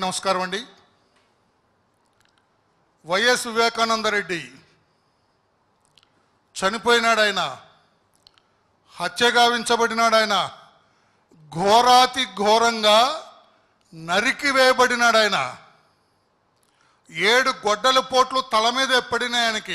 నమస్కారం అండి వైఎస్ వివేకానంద రెడ్డి చనిపోయినాడు ఆయన హత్య గావించబడినాడు ఆయన ఘోరాతి ఘోరంగా నరికి వేయబడినాడు ఆయన ఏడు గొడ్డల పోట్లు తల మీద పడినాయి ఆయనకి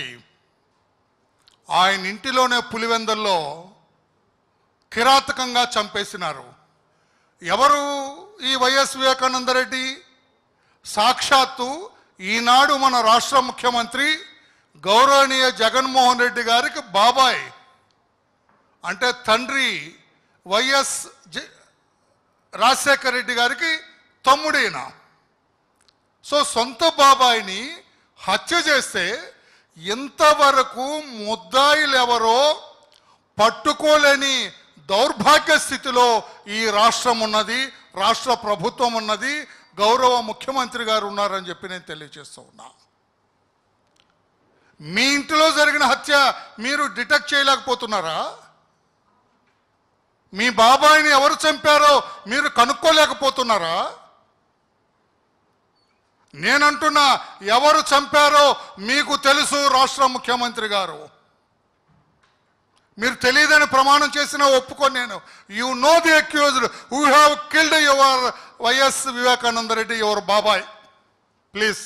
ఆయన ఇంటిలోనే పులివెందల్లో కిరాతకంగా చంపేసినారు ఎవరు ఈ వైఎస్ వివేకానంద రెడ్డి సాక్షాత్తు ఈనాడు మన రాష్ట్ర ముఖ్యమంత్రి గౌరవనీయ జగన్మోహన్ రెడ్డి గారికి బాబాయ్ అంటే తండ్రి వైఎస్ జ- రాజశేఖర రెడ్డి గారికి తమ్ముడైన సో సొంత బాబాయిని హత్య చేస్తే ఇంతవరకు ముద్దాయిలు ఎవరో పట్టుకోలేని దౌర్భాగ్య స్థితిలో ఈ రాష్ట్రం ఉన్నది రాష్ట్ర ప్రభుత్వం ఉన్నది గౌరవ ముఖ్యమంత్రి గారు ఉన్నారని చెప్పి నేను తెలియజేస్తూ ఉన్నా మీ ఇంటిలో జరిగిన హత్య మీరు డిటెక్ట్ చేయలేకపోతున్నారా మీ బాబాయిని ఎవరు చంపారో మీరు కనుక్కోలేకపోతున్నారా నేనంటున్నా ఎవరు చంపారో మీకు తెలుసు రాష్ట్ర ముఖ్యమంత్రి గారు మీరు తెలియదని ప్రమాణం చేసిన ఒప్పుకొని నేను you know the accused who have killed your YS Vivekananda Reddy your బాబాయ్ ప్లీజ్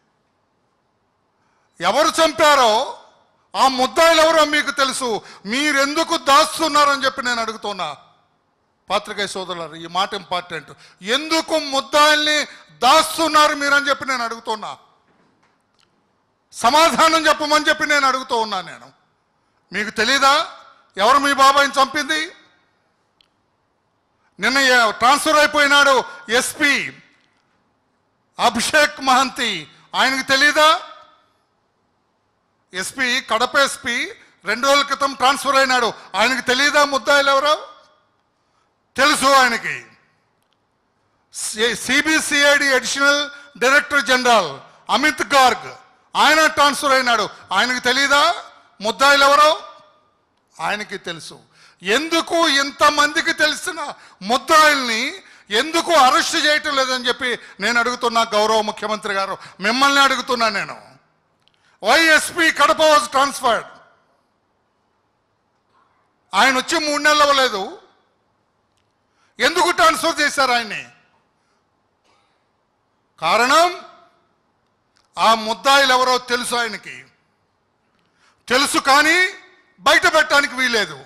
ఎవరు చంపారో ఆ ముద్దాయిలు ఎవరో మీకు తెలుసు మీరెందుకు దాస్తున్నారని చెప్పి నేను అడుగుతున్నా పాత్రికేయ సోదరులారు ఈ మాట ఇంపార్టెంట్ ఎందుకు ముద్దాయిల్ని దాస్తున్నారు మీరని చెప్పి నేను అడుగుతున్నా సమాధానం చెప్పమని చెప్పి నేను అడుగుతూ ఉన్నా నేను మీకు తెలీదా ఎవరు మీ బాబాయిని చంపింది నిన్న ఏ- ట్రాన్స్ఫర్ అయిపోయినాడు ఎస్పీ అభిషేక్ మహంతి ఆయనకు తెలీదా ఎస్పీ కడప ఎస్పీ రెండు రోజుల క్రితం ట్రాన్స్ఫర్ అయినాడు ఆయనకు తెలీదా ముద్దాయిలు ఎవరో తెలుసు ఆయనకి CBCID additional director general Amit Garg ఆయన ట్రాన్స్ఫర్ అయినాడు ఆయనకు తెలీదా ముద్దాయిలు ఎవరో ఆయనకి తెలుసు ఎందుకు ఇంతమందికి తెలిసిన ముద్దాయిల్ని ఎందుకు అరెస్ట్ చేయటం లేదని చెప్పి నేను అడుగుతున్నా గౌరవ ముఖ్యమంత్రి గారు మిమ్మల్ని అడుగుతున్నా నేను వైఎస్పీ కడప వాజ్ ట్రాన్స్ఫర్డ్ ఆయన వచ్చి మూడు నెలలు అవ్వలేదు ఎందుకు ట్రాన్స్ఫర్ చేశారు ఆయన్ని కారణం ఆ ముద్దాయిలు ఎవరో తెలుసు ఆయనకి తెలుసు కానీ బయట పెట్టడానికి వీలేదు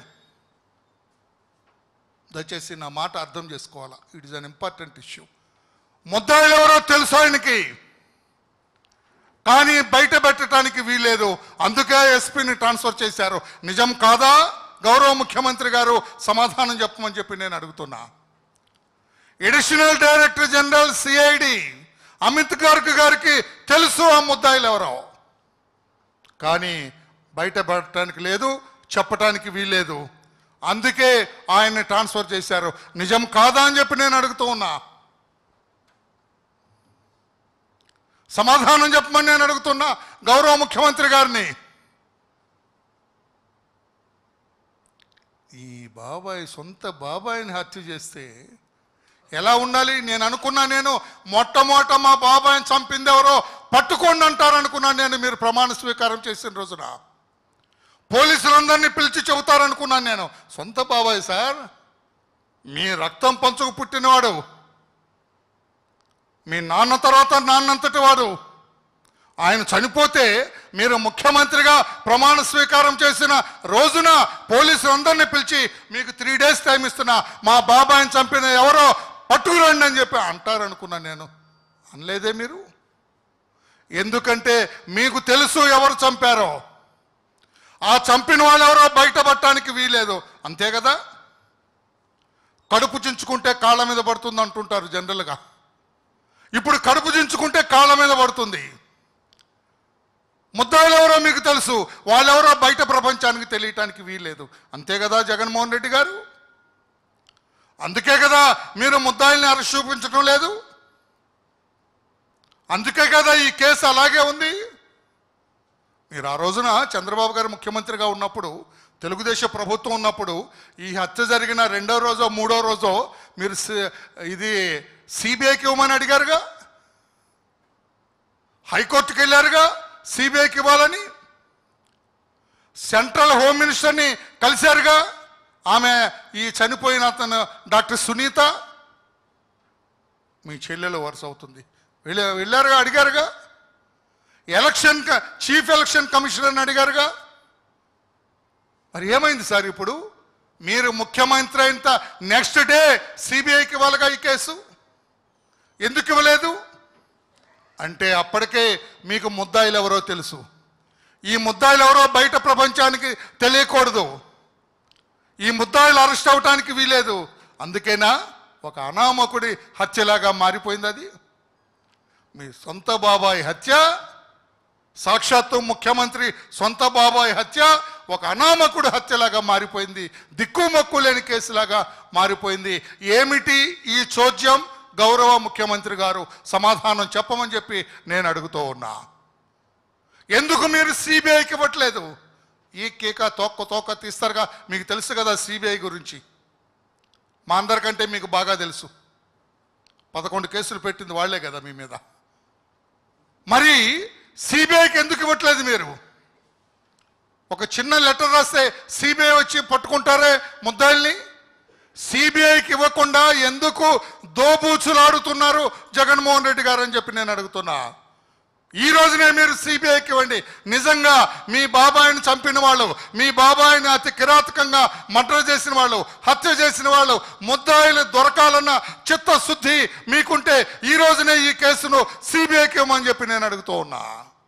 దయచేసి నా మాట అర్థం చేసుకోవాలా it is an important issue ముద్దాయిలు ఎవరో తెలుసు ఆయనకి కానీ బయట పెట్టడానికి వీలేదు అందుకే ఎస్పీని ట్రాన్స్ఫర్ చేశారు నిజం కాదా గౌరవ ముఖ్యమంత్రి గారు సమాధానం చెప్పమని చెప్పి నేను అడుగుతున్నా additional director general CID Amit Garg గారికి తెలుసు ఆ ముద్దాయిలు ఎవరో కానీ బయట పెట్టడానికి లేదు చెప్పటానికి వీల్లేదు అందుకే ఆయన్ని ట్రాన్స్ఫర్ చేశారు నిజం కాదా అని చెప్పి నేను అడుగుతూ ఉన్నా సమాధానం చెప్పమని నేను అడుగుతున్నా గౌరవ ముఖ్యమంత్రి గారిని ఈ బాబాయ్ సొంత బాబాయిని హత్య చేస్తే ఎలా ఉండాలి నేను అనుకున్నా నేను మొట్టమొదట మా బాబాయిని చంపింది ఎవరో పట్టుకోండి అంటారు అనుకున్నాను నేను మీరు ప్రమాణ స్వీకారం చేసిన రోజున పోలీసులందరినీ పిలిచి చెబుతారనుకున్నాను నేను సొంత బాబాయ్ సార్ మీ రక్తం పంచుకు పుట్టినవాడు మీ నాన్న తర్వాత నాన్నంతటి వాడు ఆయన చనిపోతే మీరు ముఖ్యమంత్రిగా ప్రమాణ స్వీకారం చేసిన రోజున పోలీసులందరినీ పిలిచి మీకు త్రీ డేస్ టైం ఇస్తున్నా మా బాబాయిని చంపిన ఎవరో పట్టుకురండి అని చెప్పి అంటారనుకున్నాను నేను అనలేదే మీరు ఎందుకంటే మీకు తెలుసు ఎవరు చంపారో ఆ చంపిన వాళ్ళు ఎవరో బయటపడటానికి వీలేదు అంతే కదా కడుపు చించుకుంటే కాళ్ళ మీద పడుతుంది అంటుంటారు జనరల్గా ఇప్పుడు కడుపు చించుకుంటే కాళ్ళ మీద పడుతుంది ముద్దాయిలు ఎవరో మీకు తెలుసు వాళ్ళెవరో బయట ప్రపంచానికి తెలియటానికి వీల్లేదు అంతే కదా జగన్మోహన్ రెడ్డి గారు అందుకే కదా మీరు ముద్దాయిల్ని అరెస్ట్ చూపించడం లేదు అందుకే కదా ఈ కేసు అలాగే ఉంది మీరు ఆ రోజున చంద్రబాబు గారు ముఖ్యమంత్రిగా ఉన్నప్పుడు తెలుగుదేశం ప్రభుత్వం ఉన్నప్పుడు ఈ హత్య జరిగిన రెండో రోజో మూడో రోజో మీరు సి- ఇది సిబిఐకి ఇవ్వమని అడిగారుగా హైకోర్టుకి వెళ్ళారుగా సిబిఐకి ఇవ్వాలని సెంట్రల్ హోమ్ మినిస్టర్ని కలిశారుగా ఆమె ఈ చనిపోయిన అతను డాక్టర్ సునీత మీ చెల్లెలు వరుస అవుతుంది వెళ్ళి వెళ్ళారుగా అడిగారుగా ఎలక్షన్ క- చీఫ్ ఎలక్షన్ కమిషనర్ని అడిగారుగా మరి ఏమైంది సార్ ఇప్పుడు మీరు ముఖ్యమంత్రి అయిన నెక్స్ట్ డే సిబిఐకి ఇవ్వాలిగా ఈ కేసు ఎందుకు ఇవ్వలేదు అంటే అప్పటికే మీకు ముద్దాయిలు ఎవరో తెలుసు ఈ ముద్దాయిలు ఎవరో బయట ప్రపంచానికి తెలియకూడదు ఈ ముద్దాయిలు అరెస్ట్ అవటానికి వీలేదు అందుకేనా ఒక అనామకుడి హత్యలాగా మారిపోయింది అది మీ సొంత బాబాయ్ హత్య సాక్షాత్తు ముఖ్యమంత్రి సొంత బాబాయ్ హత్య ఒక అనామకుడు హత్యలాగా మారిపోయింది దిక్కుమొక్కు లేని కేసులాగా మారిపోయింది ఏమిటి ఈ చోద్యం గౌరవ ముఖ్యమంత్రి గారు సమాధానం చెప్పమని చెప్పి నేను అడుగుతూ ఉన్నా ఎందుకు మీరు సిబిఐకి ఇవ్వట్లేదు ఈ కేక తోక్క తోక తీస్తారుగా మీకు తెలుసు కదా సిబిఐ గురించి మా అందరికంటే మీకు బాగా తెలుసు పదకొండు కేసులు పెట్టింది వాళ్లే కదా మీ మీద మరి సిబిఐకి ఎందుకు ఇవ్వట్లేదు మీరు ఒక చిన్న లెటర్ రాస్తే సిబిఐ వచ్చి పట్టుకుంటారే ముద్దాయిల్ని సిబిఐకి ఇవ్వకుండా ఎందుకు దోబూచులాడుతున్నారు జగన్మోహన్ రెడ్డి గారు అని చెప్పి నేను అడుగుతున్నా ఈ రోజునే మీరు సిబిఐకి ఇవ్వండి నిజంగా మీ బాబాయిని చంపిన వాళ్ళు మీ బాబాయిని అతి కిరాతకంగా మర్డర్ చేసిన వాళ్ళు హత్య చేసిన వాళ్ళు ముద్దాయిలు దొరకాలన్న చిత్తశుద్ధి మీకుంటే ఈ రోజునే ఈ కేసును సిబిఐకి ఇవ్వమని చెప్పి నేను అడుగుతూ ఉన్నా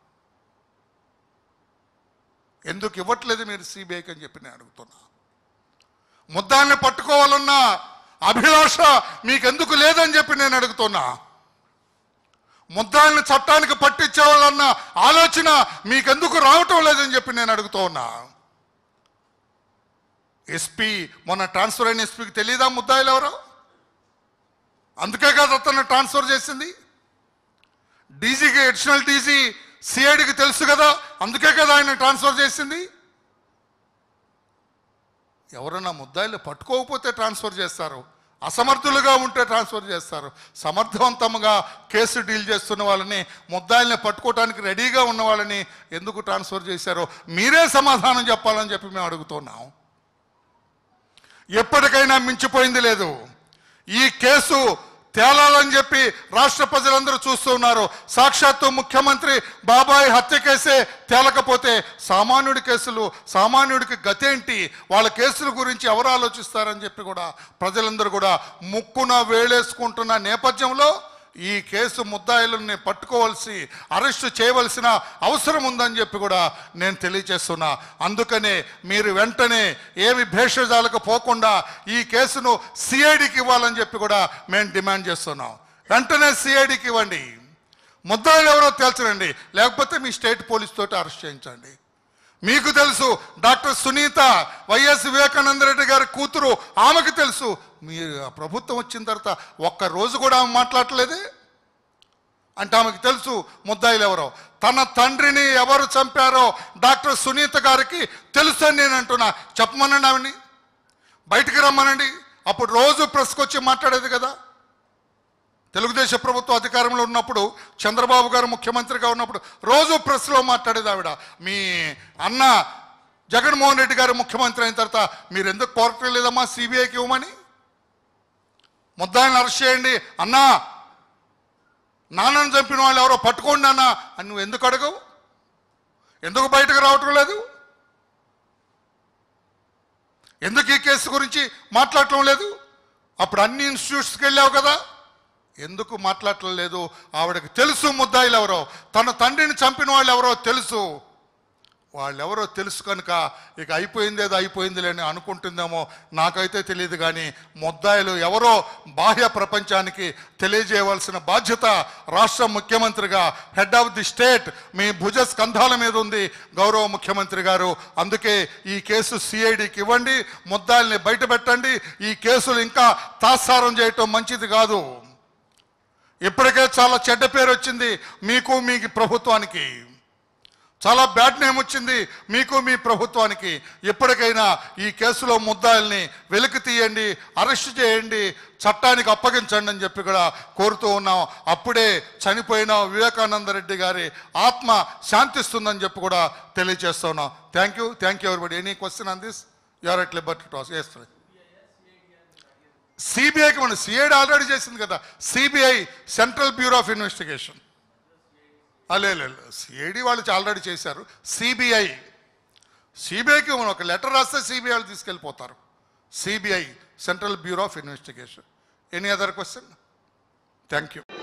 ఎందుకు ఇవ్వట్లేదు మీరు సిబిఐకి అని చెప్పి నేను అడుగుతున్నా ముద్దాన్ని పట్టుకోవాలన్న అభిలాష మీకెందుకు లేదని చెప్పి నేను అడుగుతున్నా ముద్దాన్ని చట్టానికి పట్టించేవాళ్ళన్న ఆలోచన మీకెందుకు రావటం లేదని చెప్పి నేను అడుగుతూ ఉన్నా ఎస్పీ మొన్న ట్రాన్స్ఫర్ అయిన ఎస్పీకి తెలియదా ముద్దాయిలు ఎవరో అందుకే కదా అతను ట్రాన్స్ఫర్ చేసింది డీజీకి అడిషనల్ డీజీ సిఐడికి తెలుసు కదా అందుకే కదా ఆయన ట్రాన్స్ఫర్ చేసింది ఎవరన్నా ముద్దాయిలు పట్టుకోకపోతే ట్రాన్స్ఫర్ చేస్తారు అసమర్థులుగా ఉంటే ట్రాన్స్ఫర్ చేస్తారు సమర్థవంతంగా కేసు డీల్ చేస్తున్న వాళ్ళని ముద్దాయిల్ని పట్టుకోవడానికి రెడీగా ఉన్న వాళ్ళని ఎందుకు ట్రాన్స్ఫర్ చేశారో మీరే సమాధానం చెప్పాలని చెప్పి మేము అడుగుతున్నాం ఎప్పటికైనా మించిపోయింది లేదు ఈ కేసు తేలాలని చెప్పి రాష్ట్ర ప్రజలందరూ చూస్తున్నారు సాక్షాత్తు ముఖ్యమంత్రి బాబాయ్ హత్య కేసే తేలకపోతే సామాన్యుడి కేసులు సామాన్యుడికి గతేంటి వాళ్ళ కేసుల గురించి ఎవరు ఆలోచిస్తారని చెప్పి కూడా ప్రజలందరూ కూడా ముక్కున వేలేసుకుంటున్న నేపథ్యంలో ఈ కేసు ముద్దాయిలని పట్టుకోవాల్సి అరెస్టు చేయవలసిన అవసరం ఉందని చెప్పి కూడా నేను తెలియజేస్తున్నా అందుకనే మీరు వెంటనే ఏమి భేషజాలకు పోకుండా ఈ కేసును సిఐడికి ఇవ్వాలని చెప్పి కూడా మేము డిమాండ్ చేస్తున్నాం వెంటనే సిఐడికి ఇవ్వండి ముద్దాయిలు ఎవరో తేల్చరండి లేకపోతే మీ స్టేట్ పోలీస్ తోటి అరెస్ట్ చేయించండి మీకు తెలుసు డాక్టర్ సునీత వైఎస్ వివేకానంద రెడ్డి గారి కూతురు ఆమెకు తెలుసు మీరు ఆ ప్రభుత్వం వచ్చిన తర్వాత ఒక్క రోజు కూడా ఆమె మాట్లాడలేదే అంటే ఆమెకు తెలుసు ముద్దాయిలు ఎవరో తన తండ్రిని ఎవరు చంపారో డాక్టర్ సునీత గారికి తెలుసు అని నేను అంటున్నా చెప్పమనండి ఆమెని బయటికి రమ్మనండి అప్పుడు రోజు ప్రెస్కి వచ్చి మాట్లాడేది కదా తెలుగుదేశం ప్రభుత్వం అధికారంలో ఉన్నప్పుడు చంద్రబాబు గారు ముఖ్యమంత్రిగా ఉన్నప్పుడు రోజు ప్రెస్లో మాట్లాడేది ఆవిడ మీ అన్న జగన్మోహన్ రెడ్డి గారు ముఖ్యమంత్రి అయిన తర్వాత మీరు ఎందుకు కోరటం లేదమ్మా సిబిఐకి ఇవ్వమని ముద్దాయిని అరెస్ట్ చేయండి అన్నా నాన్నను చంపిన వాళ్ళు ఎవరో పట్టుకోండి అన్న అని నువ్వు ఎందుకు అడగవు ఎందుకు బయటకు రావటం లేదు ఎందుకు ఈ కేసు గురించి మాట్లాడటం లేదు అప్పుడు అన్ని ఇన్స్టిట్యూట్స్కి వెళ్ళావు కదా ఎందుకు మాట్లాడటం లేదు ఆవిడకి తెలుసు ముద్దాయిలు ఎవరో తన తండ్రిని చంపిన వాళ్ళు ఎవరో తెలుసు వాళ్ళెవరో తెలుసు కనుక ఇక అయిపోయింది ఏదో అయిపోయింది లేని అనుకుంటుందేమో నాకైతే తెలియదు కానీ ముద్దాయిలు ఎవరో బాహ్య ప్రపంచానికి తెలియజేయవలసిన బాధ్యత రాష్ట్ర ముఖ్యమంత్రిగా హెడ్ ఆఫ్ ది స్టేట్ మీ భుజ స్కంధాల మీద ఉంది గౌరవ ముఖ్యమంత్రి గారు అందుకే ఈ కేసు సిఐడికి ఇవ్వండి ముద్దాయిల్ని బయట పెట్టండి ఈ కేసులు ఇంకా తాత్సారం చేయటం మంచిది కాదు ఇప్పటికే చాలా చెడ్డ పేరు వచ్చింది మీకు మీ ప్రభుత్వానికి చాలా బ్యాడ్ నేమ్ వచ్చింది మీకు మీ ప్రభుత్వానికి ఎప్పటికైనా ఈ కేసులో ముద్దాయిల్ని వెలికి తీయండి అరెస్ట్ చేయండి చట్టానికి అప్పగించండి అని చెప్పి కూడా కోరుతూ ఉన్నాం అప్పుడే చనిపోయిన వివేకానంద రెడ్డి గారి ఆత్మ శాంతిస్తుందని చెప్పి కూడా తెలియజేస్తున్నాం thank you thank you everybody any question on this you're at liberty టాస్ చేస్తుంది సిబిఐకి మనం సిఐడి ఆల్రెడీ చేసింది కదా CBI central bureau of investigation లేదు సిఐడి వాళ్ళు ఆల్రెడీ చేశారు సిబిఐ సిబిఐకి మనం ఒక లెటర్ రాస్తే సిబిఐ వాళ్ళు తీసుకెళ్ళిపోతారు CBI central bureau of investigation any other question thank you